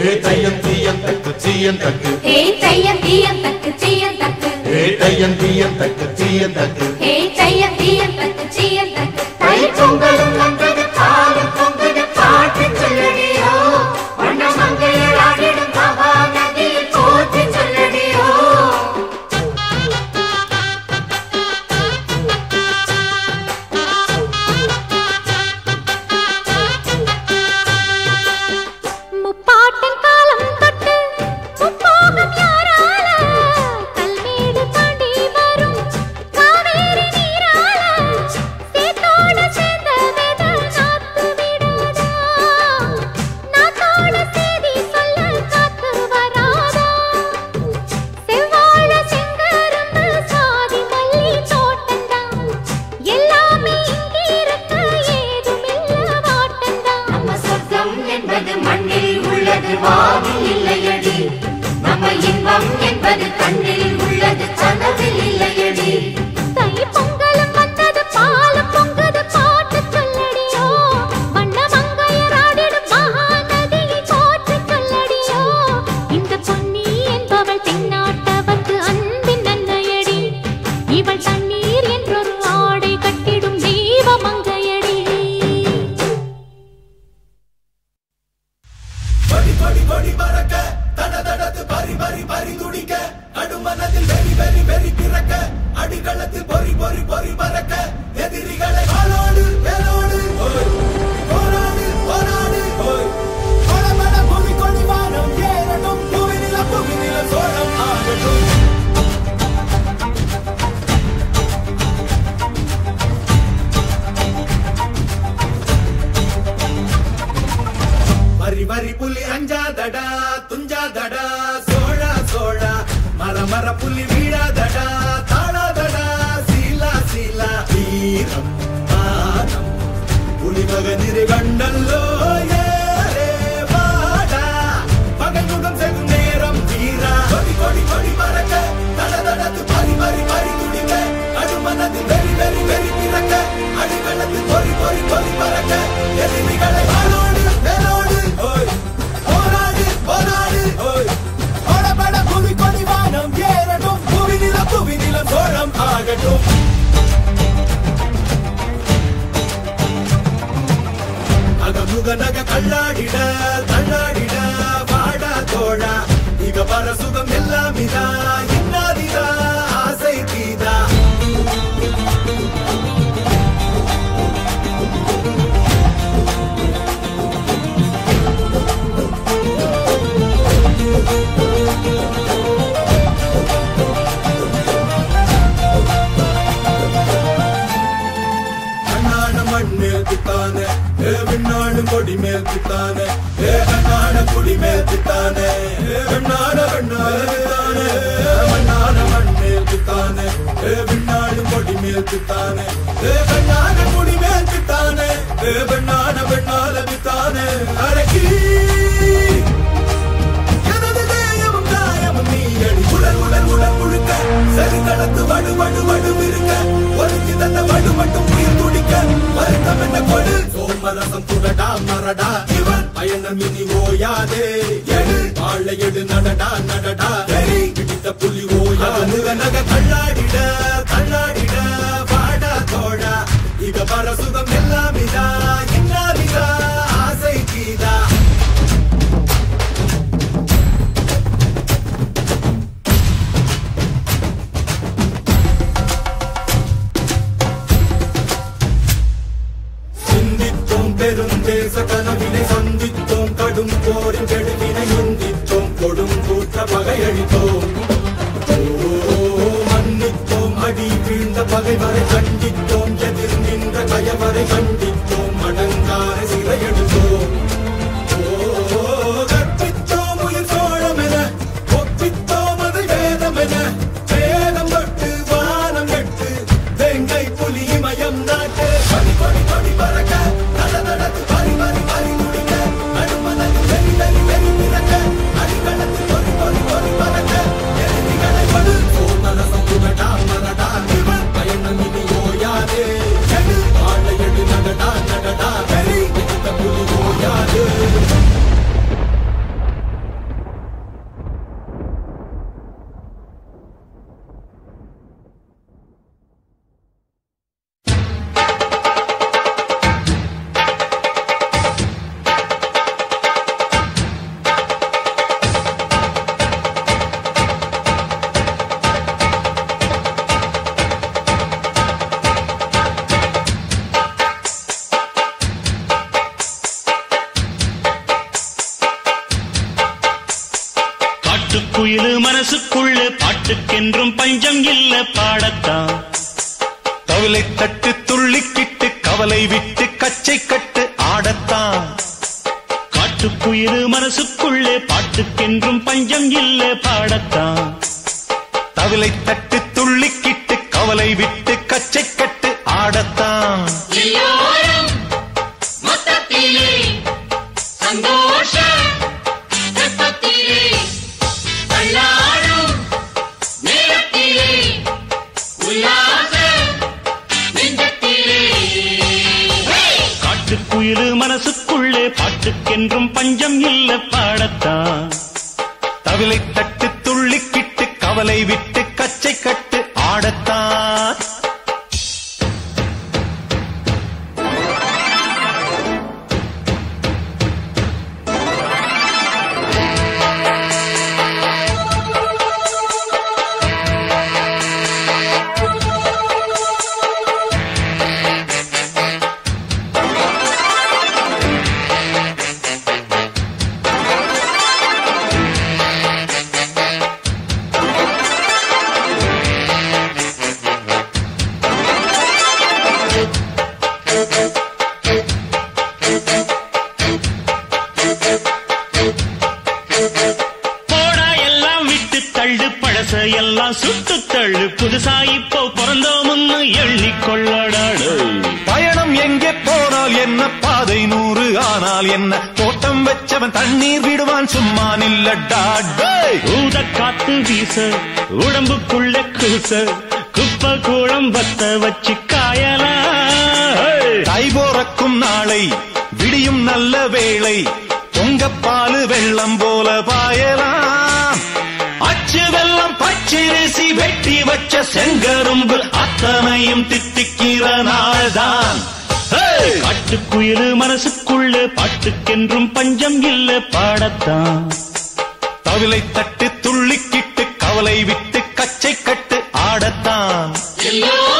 ஏ தையம் தீயம் தக்கு தீயம் தக்கு ஹே தையம் தீயம் தக்கு தீயம் தக்கு ஏ தையம் தீயம் தக்கு தீயம் தக்கு ஹே தையம் தீயம் தக்கு தீயம் தக்கு தை பொங்கலும் வந்தது பாலும் பொங்குது பாட்டு சொல்லடியோ வண்ண மங்கையர் ஆடிடும் மகா நதியில் போற்றி சொல்லடியோ முப்பாட்டின் காலம் தொட்டு முப்போகம் யாரால கல்மேடு தாண்டி வரும் காவேரி நீரால சேத்தோட சேர்ந்த வெத நாத்து விடாதா நாத்தோட செய்தி சொல்ல காத்து வராதா செவ்வாழ செங்கரும்பு சாதி மல்லி தோட்டந்தான் எல்லாமே இங்கிருக்க ஏதுமில்ல வாட்டந்தான் நம்ம சொர்க்கம் என்பது மண்ணில் உள்ளது வாவில் இல்லையடி நம்ம இன்பம் என்பது கண்ணில் உள்ளது கனவில் இல்லையடி தை பொங்கலும் வந்தது பாலும் பொங்குது பாட்டு சொல்லடியோ வண்ண மங்கையர் ஆடிடும் மகாநதியை போற்று சொல்லடியோ இந்த பொன்னி என்பவள் தென்னாட்டவர்க்கு அன்பின் நன்மையடி இவள் தண்ணீர் என்றொரு ஆடை கட்டிடும் தெய்வ மங்கையடி படி படி படி பறக்க தட தடத்து பரி பரி பரி துடிக்க கடுமனதில் வெறி வெறி வெறி பிறக்க அடிகளத்தில் பொறி பொறி பொறி பறக்க எதிரிகளை வாளோடு வேலோடு ஓய். போராடு போராடு ஓய். படபட பூமி கொடி வானம் ஏறட்டும் புவி நில புவி நில சோழம் ஆகட்டும் வரி வரி புலி அஞ்சாதடா துஞ்சாதடா சோழா சோழா மர மர புலி வீழாதடா தாழாதடா சீலா சீலா வீரம் மானம் புலி மகனிரு கண்டல்லோ ஏரே வாடா பகைமுகம் செகும் நேரம் வீரா கொடி கொடி கொடி மறக்க தட தடத்து பறி பறி பறி துடிக்க அடுமனதில் வெறி வெறி வெறி பிறக்க அடிகளத்தில் பொறி பொறி பொறி பறக்க எதிரிகளை வாளோடு வேலோடு ஓய் போராடு போராடு ஓய் பட பட புவி கொடி வானம் ஏறட்டும் புவி நில புவி நிலம் சோழம் ஆகட்டும் அகமுக நக கல்லாடிட தள்ளாடிட வாடா தோழா இக வர சுகம் எல்லாம் இதா இன்னாதிதா ஆசை தீதா கண்ணான மண்ணில் தித்தானே ஏ விண்ணாடும் கொடி மேல் தித்தானே ஏ கண்ணான குடி மேல் தித்தானே ஏ வெண்ணாட வெண்ணாட தித்தானே மண்ணான மண்ணில் தித்தானே ஏ விண்ணாடும் கொடி மேல் தித்தானே ஏ கண்ணான குடி மேல் தித்தானே ஏ வெண்ணாட வெண்ணாட தித்தானே அரக்கி எனது தேயமும் தாயமும் நீ அடி உடல் உடல் உடல் முழுக்க சரி நடத்து வடு வடு வடு இருக்க ஒருத்தி தந்த வடு மட்டும் உயிர் துடிக்க வருத்தம் என்ன கொடு சோமரசம் துடடா மரடா இவன் பயணம் இனி ஓயாதே எடு வாழை எடு நடடா நடடா வெறி பிடித்த புலி ஓயா முக நக தள்ளாடிட தள்ளாடிட வாடா தோடா இக வர சுகம் எல்லாம் இதா இன்னாதிதா ஆசை கீதா சிந்தித்தோம் பெரும் தேச கனவினை சந்தித்தோம் கடும் போரின் கெடுவினை உந்தித்தோம் கொடும் கூற்ற பகையளித்தோம் ஓ, மன்னித்தோம் அடி வீழ்ந்த பகைவரை கண்டித்தோம் எதிர் நின்ற கயவரை கண்டித்தோம் அடங்கார சிறையெடுத்தோம் ஓ, கற்பித்தோம் உயிர் சோழம் என ஒப்பித்தோம் அதை வேதம் என வேதம் தொட்டு வானம் எட்டு வெங்கை புலி இமயம் நாட்டு படி படி படி பறக்க நட நடத்து பறி பறி பறி துடிக்க நடுமனதில் வெறி வெறி வெறி பிறக்க அடிகளத்தில் பொறி பொறி பொறி பறக்க எதிரிகளை படு சோமரசம் புகடா மரடா இவன் பயணம் இனி ஓயாதே மனசுக்குள்ள பாட்டுக்கென்றும் பஞ்சம் இல்ல பாடத்தான் தவிலை தட்டு துள்ளிக்கிட்டு கவலை விட்டு கச்சை கட்டு ஆடத்தான் காட்டுக்குயிரு மனசுக்குள்ளே பாட்டுக்கென்றும் பஞ்சம் இல்ல பாடத்தான் தவிலை தட்டு துள்ளிக்கிட்டு கவலை விட்டு கச்சை கட்டு ஆடத்தான் எல்லோரும் மொத்தத்திலே சந்தோஷ வெப்பத்திலே தள்ளாடும் நேரத்திலே உல்லாச நெஞ்சத்திலே காட்டுக்குயிரு மனசுக்குள்ளே பாட்டுக்கென்றும் பஞ்சம் இல்ல பாடத்தான் தவிலை தட்டு துள்ளிக்கிட்டு கவலை விட்டு கச்சை கட்டு ஆடத்தான் போடா எல்லாம் விட்டு தள்ளு பழச எல்லாம் சுட்டு தள்ளு புதுசா இப்போ பிறந்தோம்னு எண்ணிக்கொள்ளடாடு பயணம் எங்கே போனால் என்ன பாதை நூறு ஆனால் என்ன தோட்டம் வச்சவன் தண்ணீர் விடுவான் சும்மா நில்லடா டேய். ஊத காத்து வீச உடம்புக்குள்ள கூச குப்பை கூடம் பத்த வச்சு காயலாம் தை போறக்கும் நாளை விடியும் நல்ல வேளை பொங்கப்பாலு வெள்ளம் போல பாயலாம் அச்சு வெள்ளம் பச்சரிசி வெட்டி வச்ச செங்கரும்பு அத்தனையும் தித்திக்கிற நாள்தான் ஹே! காட்டுக்குயிரு மனசுக்குள்ள பாட்டுக்கென்றும் பஞ்சம் இல்ல பாடத்தான் தவிலை தட்டு துள்ளிக்கிட்டு கவலை விட்டு கச்சை கட்டு ஆடத்தான் எல்லோரும்